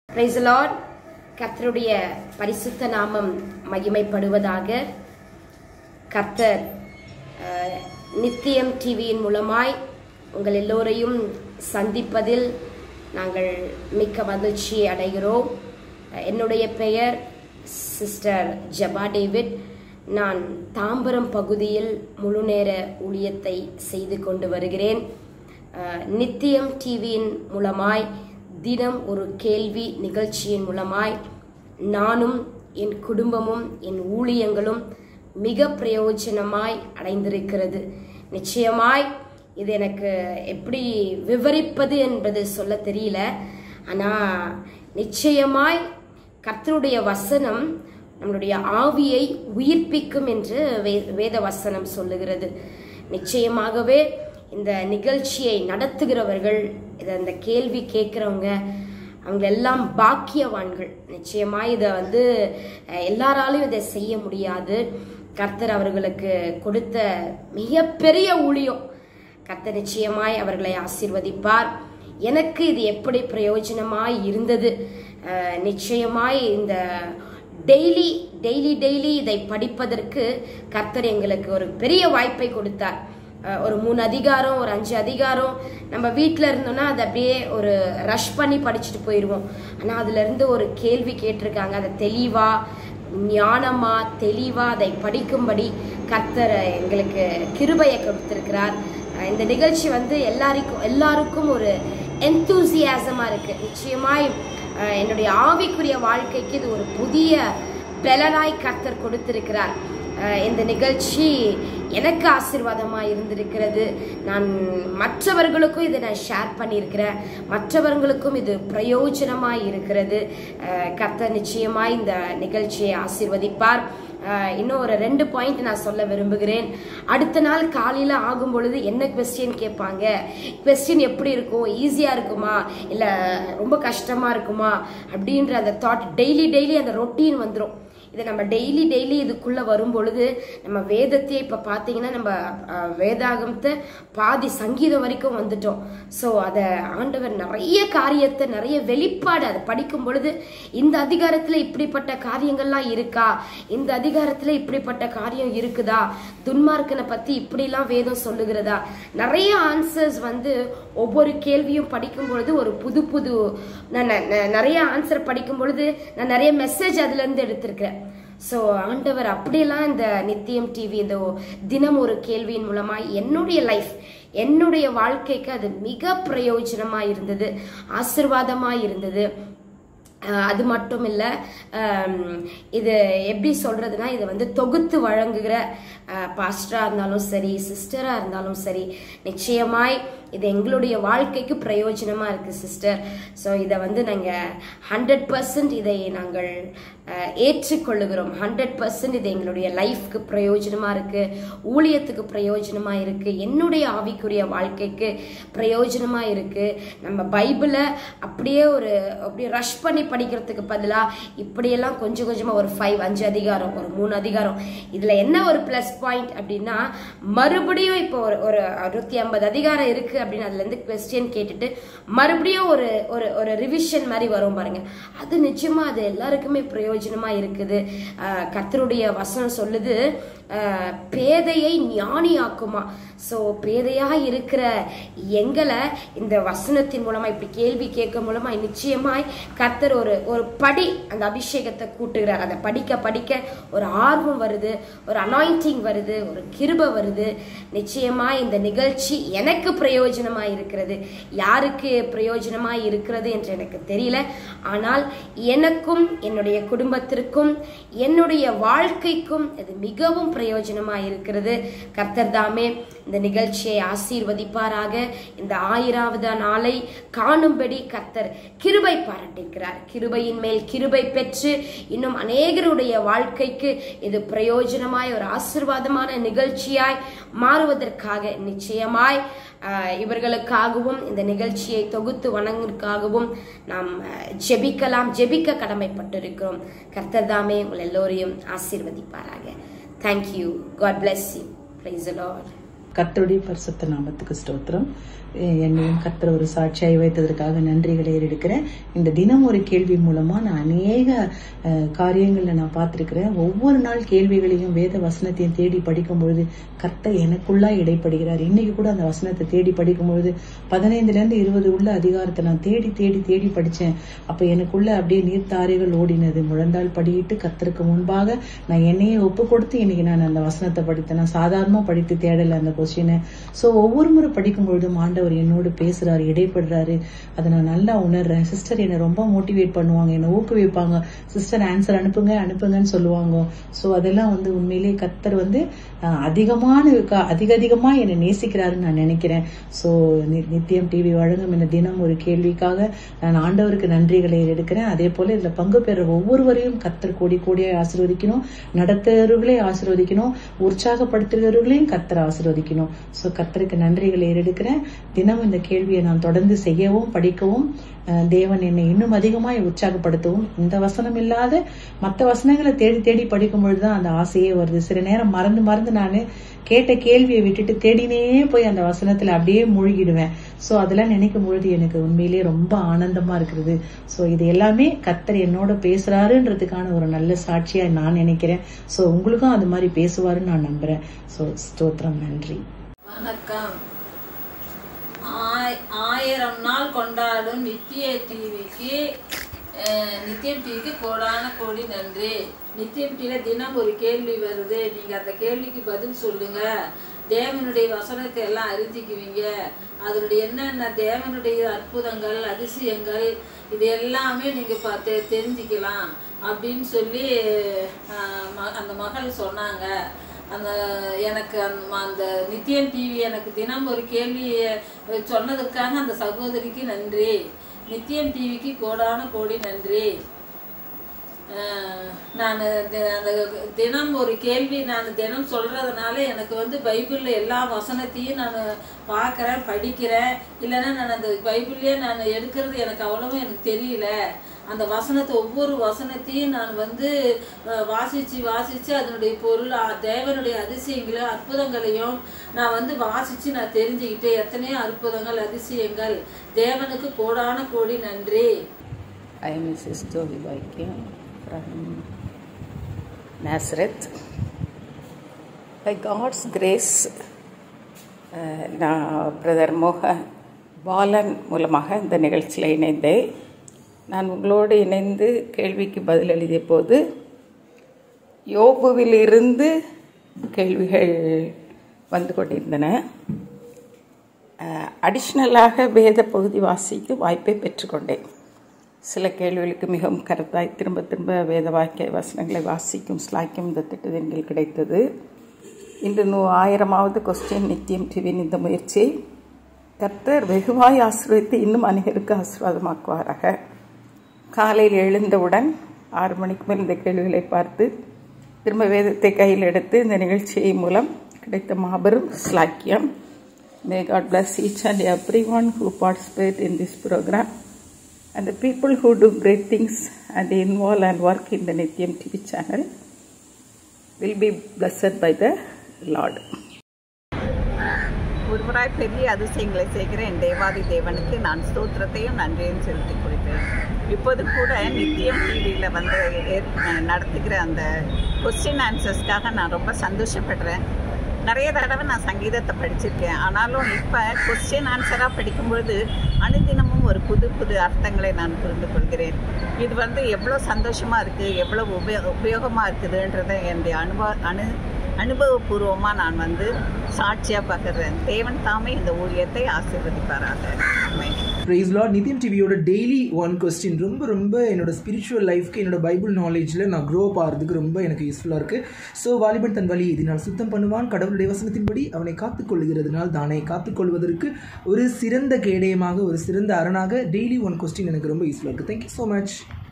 Price Lord கர்த்தருடைய பரிசுத்த நாமம் மகிமைப்படுவதாக கர்த்தர் அஹ், நித்தியம் டிவியின் மூலமாய் உங்கள் எல்லோரையும் சந்திப்பதில் நாங்கள் மிக்க மகிழ்ச்சி அடைகிறோம் அஹ், என்னுடைய பெயர் சிஸ்டர் ஜபா டேவிட் நான் தாம்பரம் பகுதியில் முழுநேர ஊழியத்தை செய்து கொண்டு வருகிறேன் அஹ், நித்தியம் டிவியின் மூலமாய் தினம் ஒரு கேள்வி நிகழ்ச்சியின் மூலமாய் நானும் என் குடும்பமும் என் ஊழியங்களும் மிக பிரயோஜனமாய் அடைந்திருக்கிறது நிச்சயமாய் இது எனக்கு எப்படி விவரிப்பது என்பது சொல்ல தெரியல ஆனா நிச்சயமாய் கர்த்தருடைய வசனம் நம்மளுடைய ஆவியை உயிர்ப்பிக்கும் என்று வே- வேத வசனம் சொல்லுகிறது நிச்சயமாகவே இந்த நிகழ்ச்சியை நடத்துகிறவர்கள் இதை இந்த கேள்வி கேட்குறவங்க அவங்க எல்லாம் பாக்கியவான்கள் நிச்சயமா இதை வந்து அஹ், எல்லாராலையும் இதை செய்ய முடியாது கர்த்தர் அவர்களுக்கு கொடுத்த மிகப்பெரிய ஊழியம் கர்த்தர் நிச்சயமாய் அவர்களை ஆசீர்வதிப்பார் எனக்கு இது எப்படி பிரயோஜனமாய் இருந்தது அஹ், நிச்சயமாய் இந்த டெய்லி டெய்லி டெய்லி இதை படிப்பதற்கு கர்த்தர் எங்களுக்கு ஒரு பெரிய வாய்ப்பை கொடுத்தார் அஹ், ஒரு மூணு அதிகாரம் ஒரு அஞ்சு அதிகாரம் நம்ம வீட்டில் இருந்தோம்னா அதை அப்படியே ஒரு ரஷ் பண்ணி படிச்சுட்டு போயிடுவோம் ஆனால் அதுல இருந்து ஒரு கேள்வி கேட்டிருக்காங்க அதை தெளிவா ஞானமா தெளிவா அதை படிக்கும்படி கர்த்தர் எங்களுக்கு கிருபையை கொடுத்திருக்கிறார் அஹ், இந்த நிகழ்ச்சி வந்து எல்லாருக்கும் எல்லாருக்கும் ஒரு எந்தூசியாசமா இருக்கு நிச்சயமாய் அஹ், என்னுடைய ஆவிக்குரிய வாழ்க்கைக்கு இது ஒரு புதிய பலனாய் கர்த்தர் கொடுத்திருக்கிறார் அஹ், இந்த நிகழ்ச்சி எனக்கு ஆசீர்வாதமா இருந்திருக்கிறது நான் மற்றவர்களுக்கும் இதை நான் ஷேர் பண்ணியிருக்கிறேன் மற்றவர்களுக்கும் இது பிரயோஜனமா இருக்கிறது அஹ், கர்த்தர் நிச்சயமா இந்த நிகழ்ச்சியை ஆசீர்வதிப்பார் அஹ், இன்னும் ஒரு ரெண்டு பாயிண்ட் நான் சொல்ல விரும்புகிறேன் அடுத்த நாள் காலையில ஆகும் பொழுது என்ன கொஸ்டின் கேட்பாங்க கொஸ்டின் எப்படி இருக்கும் ஈஸியா இருக்குமா இல்ல ரொம்ப கஷ்டமா இருக்குமா அப்படின்ற அந்த தாட் டெய்லி டெய்லி அந்த ரொட்டீன் வந்துடும் இதை நம்ம டெய்லி டெய்லி இதுக்குள்ள வரும் பொழுது நம்ம வேதத்தையே இப்ப பாத்தீங்கன்னா நம்ம அஹ், வேதாகமத்தை பாதி சங்கீதம் வரைக்கும் வந்துட்டோம் ஸோ அதை ஆண்டவர் நிறைய காரியத்தை நிறைய வெளிப்பாடு அதை படிக்கும் பொழுது இந்த அதிகாரத்துல இப்படிப்பட்ட காரியங்கள்லாம் இருக்கா இந்த அதிகாரத்துல இப்படிப்பட்ட காரியம் இருக்குதா துன்மார்க்கனை பத்தி இப்படிலாம் வேதம் சொல்லுகிறதா நிறைய ஆன்சர்ஸ் வந்து ஒவ்வொரு கேள்வியும் படிக்கும் பொழுது ஒரு புது புது நான் ந- ந- நிறைய ஆன்சர் படிக்கும் பொழுது நான் நிறைய மெசேஜ் அதுல இருந்து எடுத்திருக்கிறேன் ஸோ ஆண்டவர் அப்படியெல்லாம் இந்த நித்தியம் டிவி இந்த ஒ- தினம் ஒரு கேள்வியின் மூலமா என்னுடைய லைஃப் என்னுடைய வாழ்க்கைக்கு அது மிக பிரயோஜனமா இருந்தது ஆசிர்வாதமா இருந்தது அஹ் அது மட்டும் இல்ல ஆம், இது எப்படி சொல்றதுன்னா இது வந்து தொகுத்து வழங்குகிற பாஸ்டரா இருந்தாலும் சரி சிஸ்டரா இருந்தாலும் சரி நிச்சயமாய் இது எங்களுடைய வாழ்க்கைக்கு பிரயோஜனமா இருக்கு சிஸ்டர் ஸோ இதை வந்து நாங்க ஹண்ட்ரட் பர்சன்ட் இதை நாங்கள் அஹ், ஏற்றுக்கொள்ளுகிறோம் ஹண்ட்ரட் பர்சன்ட் இது எங்களுடைய லைஃப்க்கு பிரயோஜனமா இருக்கு ஊழியத்துக்கு பிரயோஜனமா இருக்கு என்னுடைய ஆவிக்குரிய வாழ்க்கைக்கு பிரயோஜனமா இருக்கு நம்ம பைபிளை அப்படியே ஒரு அப்படியே ரஷ் பண்ணி படிக்கிறதுக்கு பதிலா இப்படியெல்லாம் கொஞ்சம் கொஞ்சமா ஒரு ஃபைவ் அஞ்சு அதிகாரம் ஒரு மூணு அதிகாரம் இதுல என்ன ஒரு ப்ளஸ் பாயிண்ட் அப்படின்னா மறுபடியும் இப்போ ஒரு ஒரு அறுபத்தி ஐம்பது அதிகாரம் இருக்கு அப்படின்னு அதுல இருந்து கொஸ்டின் கேட்டுட்டு மறுபடியும் ஒரு ஒரு ஒரு ரிவிஷன் மாதிரி வரும் பாருங்க அது நிச்சயமா அது எல்லாருக்குமே பிரயோஜனமா இருக்குது ஆஹ் கர்த்தருடைய வசனம் சொல்லுது ஆஹ் பேதையை ஞானியாக்குமா ஸோ பேதையா இருக்கிற எங்களை இந்த வசனத்தின் மூலமா இப்படி கேள்வி கேட்க மூலமா நிச்சயமாய் கர்த்தர் ஒரு ஒரு படி அந்த அபிஷேகத்தை கூட்டுகிறார் அதை படிக்க படிக்க ஒரு ஆர்வம் வருது ஒரு அனாயிண்டிங் வருது ஒரு கிருப வருது நிச்சயமா இந்த நிகழ்ச்சி எனக்கு பிரயோஜனமா இருக்கிறது யாருக்கு பிரயோஜனமா இருக்கிறது என்று எனக்கு தெரியல ஆனால் எனக்கும் என்னுடைய குடும்பத்திற்கும் என்னுடைய வாழ்க்கைக்கும் இது மிகவும் பிரயோஜனமா இருக்கிறது கர்த்தர் தாமே இந்த நிகழ்ச்சியை ஆசீர்வதிப்பாராக இந்த ஆயிராவது நாளை காணும்படி கர்த்தர் கிருபை பாராட்டியிருக்கிறார் கிருபையின் மேல் கிருபை பெற்று இன்னும் அநேகருடைய வாழ்க்கைக்கு இது பிரயோஜனமாய் ஒரு ஆசீர்வாதமான நிகழ்ச்சியாய் மாறுவதற்காக நிச்சயமாய் ஆஹ், இவர்களுக்காகவும் இந்த நிகழ்ச்சியை தொகுத்து வணங்குவதற்காகவும் நாம் ஆஹ், ஜெபிக்கலாம் ஜெபிக்க கடமைப்பட்டிருக்கிறோம் கர்த்தர் தாமே உங்கள் எல்லோரையும் ஆசீர்வதிப்பாராக thank you God bless you praise the lord கர்த்தருடைய பரிசுத்த நாமத்துக்கு ஸ்தோத்திரம் எ- என்னையும் கர்த்தர் ஒரு சாட்சியாய் வைத்ததற்காக நன்றிகளை ஏறெடுக்கிறேன் இந்த தினம் ஒரு கேள்வி மூலமா நான் அநேக அஹ், காரியங்கள்ல நான் பார்த்திருக்கிறேன் ஒவ்வொரு நாள் கேள்விகளையும் வேத வசனத்தையும் தேடி படிக்கும் பொழுது கர்த்தர் எனக்குள்ளா இடைப்படுகிறார் இன்னைக்கு கூட அந்த வசனத்தை தேடி படிக்கும் பொழுது பதினைந்துல இருந்து இருபது உள்ள அதிகாரத்தை நான் தேடி தேடி தேடி படிச்சேன் அப்ப எனக்குள்ள அப்படியே நீர்த்தாரைகள் ஓடினது முழந்தாள் படியிட்டு கர்த்தருக்கு முன்பாக நான் என்னையே ஒப்பு கொடுத்து இன்னைக்கு நான் அந்த வசனத்தை படித்தேன் நான் சாதாரணமா படித்து தேடல அந்த கொஸ்டினை சோ ஒவ்வொரு முறை படிக்கும் பொழுதும் ஆண்டவர் என்னோடு பேசுறாரு இடைப்படுறாரு அதை நான் நல்லா உணர்றேன் சிஸ்டர் என்னை ரொம்ப மோட்டிவேட் பண்ணுவாங்க என்னை ஊக்குவிப்பாங்க சிஸ்டர் ஆன்சர் அனுப்புங்க அனுப்புங்கன்னு சொல்லுவாங்க சோ அதெல்லாம் வந்து உண்மையிலேயே கர்த்தர் வந்து அஹ், அதிகமான க- அதிக அதிகமா என்னை நேசிக்கிறாருன்னு நான் நினைக்கிறேன் சோ நித்தியம் டிவி வழங்கும் இந்த தினம் ஒரு கேள்விக்காக நான் ஆண்டவருக்கு நன்றிகளை எடுக்கிறேன் அதே போல இதுல பங்கு பெற ஒவ்வொருவரையும் கர்த்தர் கோடி கோடியாய் ஆசீர்வதிக்கணும் நடத்துகிறவர்களே ஆசீர்வதிக்கணும் உற்சாகப்படுத்துகிறவர்களையும் கர்த்தர் ஆசீர்வதிக்கணும் சோ கர்த்தருக்கு நன்றிகளை ஏறெடுக்கிறேன் தினம் இந்த கேள்வியை நான் தொடர்ந்து செய்யவும் படிக்கவும் அஹ், தேவன் என்னை இன்னும் அதிகமாய் உற்சாகப்படுத்தவும் இந்த வசனம் இல்லாத மற்ற வசனங்களை தேடி தேடி படிக்கும் பொழுதுதான் அந்த ஆசையே வருது சில நேரம் மறந்து மறந்து நான் கேட்ட கேள்வியை விட்டுட்டு தேடினே போய் அந்த வசனத்துல அப்படியே மூழ்கிடுவேன் சோ அதெல்லாம் நினைக்கும் பொழுது எனக்கு உண்மையிலேயே ரொம்ப ஆனந்தமா இருக்கிறது சோ இது எல்லாமே கர்த்தர் என்னோட பேசுறாருன்றதுக்கான ஒரு நல்ல சாட்சியா நான் நினைக்கிறேன் சோ உங்களுக்கும் அது மாதிரி பேசுவாருன்னு நான் நம்புறேன் சோ ஸ்தோத்திரம் நன்றி வணக்கம் ஆய்- ஆயிரம் நாள் கொண்டாடும் நித்திய டிவிக்கு நித்தியம் டிவிக்கு கோடான கோடி நன்றி நித்தியம் டிவில தினம் ஒரு கேள்வி வருது நீங்க அந்த கேள்விக்கு பதில் சொல்லுங்க தேவனுடைய வசனத்தை எல்லாம் அறிஞ்சிக்குவீங்க அதனுடைய என்னென்ன தேவனுடைய அற்புதங்கள் அதிசயங்கள் இது எல்லாமே நீங்க பார்த்து தெரிஞ்சுக்கலாம் அப்படின்னு சொல்லி அஹ், ம- அந்த மகள் சொன்னாங்க அந்த எனக்கு அந்த ம- அந்த நித்தியம் டிவி எனக்கு தினம் ஒரு கேள்வி அஹ், சொன்னதற்காக அந்த சகோதரிக்கு நன்றி நித்தியம் டிவிக்கு கோடான கோடி நன்றி நான் அந்த தினம் ஒரு கேள்வி நான் தினம் சொல்றதுனால எனக்கு வந்து பைபிளில் எல்லா வசனத்தையும் நான் பார்க்குறேன் படிக்கிறேன் இல்லைன்னா நான் அந்த பைபிள்லேயே நான் எடுக்கிறது எனக்கு அவ்வளவும் எனக்கு தெரியல அந்த வசனத்தை ஒவ்வொரு வசனத்தையும் நான் வந்து அஹ், வாசிச்சு வாசிச்சு அதனுடைய பொருள் அ- தேவனுடைய அதிசயங்களையும் அற்புதங்களையும் நான் வந்து வாசிச்சு நான் தெரிஞ்சுக்கிட்டு எத்தனையோ அற்புதங்கள் அதிசயங்கள் தேவனுக்கு கோடான கோடி நன்றி I am Mrs. Jovi Vaikya from Nazareth. By God's grace, அஹ், நான் பிரதர் மோக பாலன் மூலமாக இந்த நிகழ்ச்சியில் இணைந்தேன் நான் உங்களோடு இணைந்து கேள்விக்கு பதில் எழுதிய போது யோபுவிலிருந்து கேள்விகள் வந்து கொண்டிருந்தன அடிஷ்னலாக வேத பகுதி வாசிக்கு வாய்ப்பை பெற்றுக்கொண்டேன் சில கேள்விகளுக்கு மிகவும் கருத்தாய் திரும்ப திரும்ப வேத வாக்கிய வசனங்களை வாசிக்கும் ஸ்லாக்கியம் இந்த திட்டத்தில் கிடைத்தது இன்று நூ ஆயிரமாவது கொஸ்டின் நித்தியம் டிவியின் இந்த முயற்சியை கர்த்தர் வெகுவாய் ஆசீர்வதித்து இன்னும் அநேகருக்கு ஆசீர்வாதமாக்குவாராக காலையில் எழுந்தவுடன் ஆறு மணிக்கு மேல் இந்த கேள்விகளை பார்த்து திரும்ப வேதத்தை கையில் எடுத்து இந்த நிகழ்ச்சியை மூலம் கிடைத்த மாபெரும் ஸ்லாக்கியம் may God bless each and everyone who participate in this program and the people who do great things and involve and work in the Nityam TV channel will be blessed by the Lord. ஒருவராய் பெரிய அதிசயங்களை செய்கிற என் தேவாதி தேவனுக்கு நான் ஸ்தோத்திரத்தையும் நன்றியையும் செலுத்திக் கொடுக்கிறேன் இப்போது கூட நித்தியம் டிவியில் வந்து ஏற்- நடத்துகிற அந்த கொஸ்டின் ஆன்சர்ஸ்க்காக நான் ரொம்ப சந்தோஷப்படுறேன் நிறைய தடவை நான் சங்கீதத்தை படிச்சிருக்கேன் ஆனாலும் இப்போ கொஸ்டின் ஆன்சராக படிக்கும்பொழுது அனுதினமும் ஒரு புது புது அர்த்தங்களை நான் புரிந்து கொள்கிறேன் இது வந்து எவ்வளோ சந்தோஷமாக இருக்குது எவ்வளோ உபயோ உபயோகமாக இருக்குதுன்றதை என்னுடைய அனுபவ அனு அனுபவபூர்வமாக நான் வந்து சாட்சியாக பார்க்குறேன் தேவன் தாமே இந்த ஊழியத்தை ஆசீர்வதிப்பாராக ஆமென். ப்ரைஸ் லார்ட் நிதியம் டிவியோட டெய்லி ஒன் கொஸ்டின் ரொம்ப ரொம்ப என்னோட ஸ்பிரிச்சுவல் லைஃப்க்கு என்னோட பைபிள் நாலேஜில் நான் க்ரோ அப் ஆகிறதுக்கு ரொம்ப எனக்கு யூஸ்ஃபுல்லாக இருக்குது ஸோ வாலிபன் தன் வழி இதனால் சுத்தம் பண்ணுவான் கடவுளுடைய வசனத்தின்படி அவனை காத்துக்கொள்கிறதுனால் தானே காத்துக்கொள்வதற்கு ஒரு சிறந்த கேடயமாக ஒரு சிறந்த அரணாக டெய்லி ஒன் கொஸ்டின் எனக்கு ரொம்ப யூஸ்ஃபுல்லாக இருக்குது தேங்க்யூ ஸோ மச்